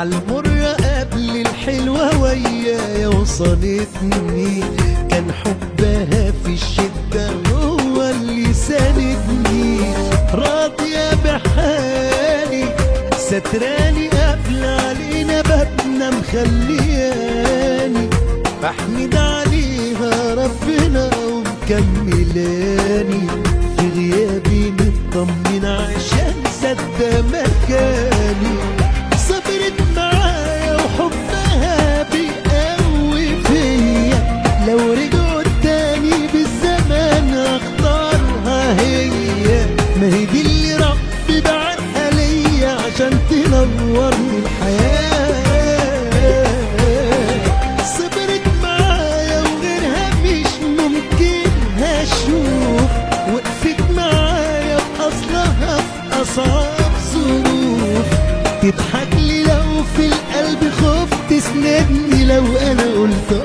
عالمرة قبل الحلوة ويايا وصلتني كان حبها في الشدة هو اللي ساندني راضية بحالي ستراني قبل علينا بابنا مخلياني بحمد عليها ربنا ومكملاني في غيابي مطمن عشان سد مكاني صبرت معايا وحبها بيقوي فيا لو رجعوا تاني بالزمان اختارها هي ما هي دي اللي ربي بعتها ليا عشان تنور لي الحياة صبرت معايا وغيرها مش ممكن هشوف وقفت معايا بأصلها في أصعب ظروف تضحك لي لو في القلب خوف تسندني لو أنا قلت